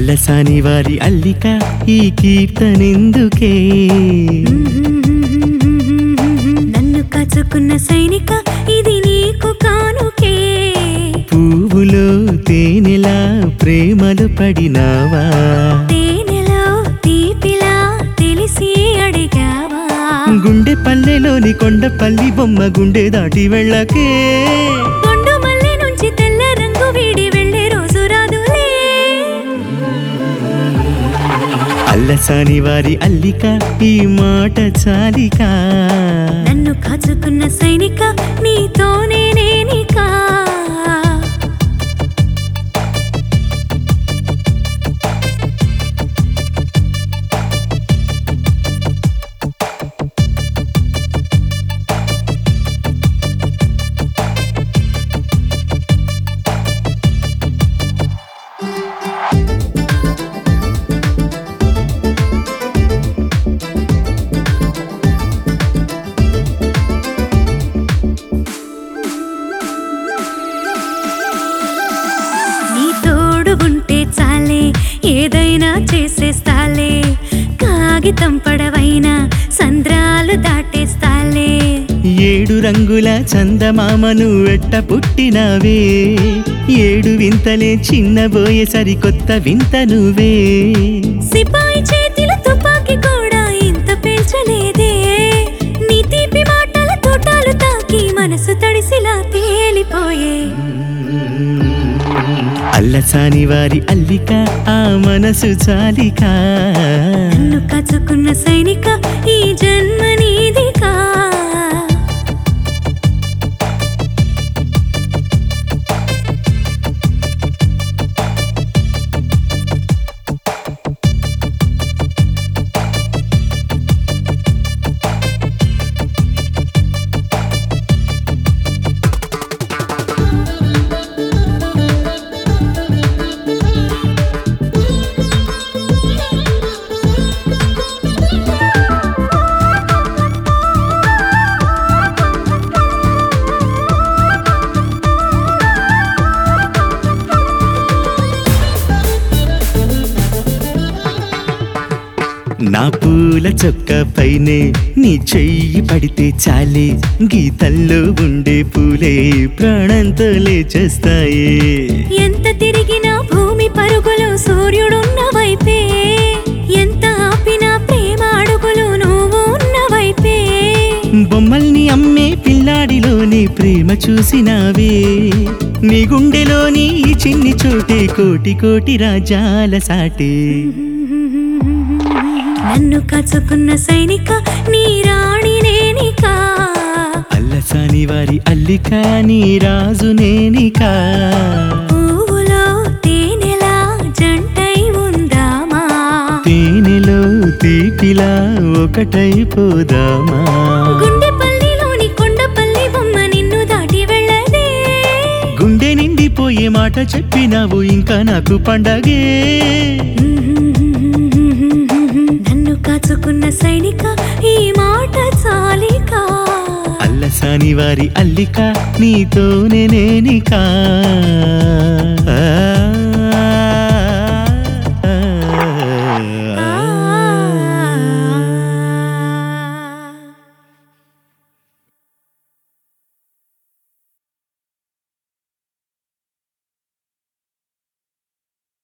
అల్లసాని వారి అల్లిక ఈ కీర్తనెందుకే నన్ను కాచుకున్న సైనిక ఇది నీకు కానుకే పువ్వులో తేనెలా ప్రేమలు పడినావా తేనెలో తీపిలా తెలిసి అడిగావా గుండె పల్లెలోని కొండపల్లి బొమ్మ గుండె దాటి వెళ్ళకే కొండు మల్లె నుంచి తెల్ల రంగు వీడి వెళ్ళే రోజు రాదులే అల్లసాని వారి అల్లిక ఈ మాట చాలిక నన్ను కాచుకున్న సైనిక నీతోనే నేనికా నీ తోడు ఉంటే చాలే ఏదైనా చేసేస్తాలే కాగితం పడవైనా సంద్రాలు దాటేస్తాలే ఏడు రంగుల చందమామను వెట్ట పుట్టినవే ఏడు వింతలే చిన్నబోయే సరికొత్త వింత నువ్వే సిపాయి చేతిల తుపాకీ కూడా ఇంత పేల్చలేదే నీ తీపి మాటల తోటాలు తాకి మనసు తడిసిలా తేలిపోయే అల్లసాని వారి అల్లిక ఆ మనసు చాలిక నన్ను కచుకున్న సైనిక ఈ జన్మ నీదికా నా పూల చొక్క పైనే నీ చెయ్యి పడితే చాలే గీతల్లో ఉండే పూలే ప్రాణంతో లేచేస్తాయే ఎంత తిరిగినా భూమి పరుగులు సూర్యుడున్న వైపే ఎంత ఆపినా ప్రేమ అడుగులు నువ్వు ఉన్న వైపే బొమ్మల్ని అమ్మే పిల్లాడిలోని ప్రేమ చూసినావే నీ గుండెలోని ఈ చిన్ని చోటే కోటి కోటి రాజాల సాటే నన్ను కచుకున్న సైనిక నీ రాణి నేనికా అల్లసాని వారి అల్లిక నీ రాజు నేనికా పువ్వులో తేనెలా జంటై ఉందామా తేనెలో తీపిలా ఒకటైపోదామా గుండె పల్లిలోని కొండపల్లి బొమ్మ నిన్ను దాటి వెళ్ళదే గుండె నిండిపోయే మాట చెప్పినావు ఇంకా నాకు పండగే నన్ను కాచుకున్న సైనిక ఈ మాట చాలికా అల్లసాని వారి అల్లిక నీతోనే నేనికా ఆ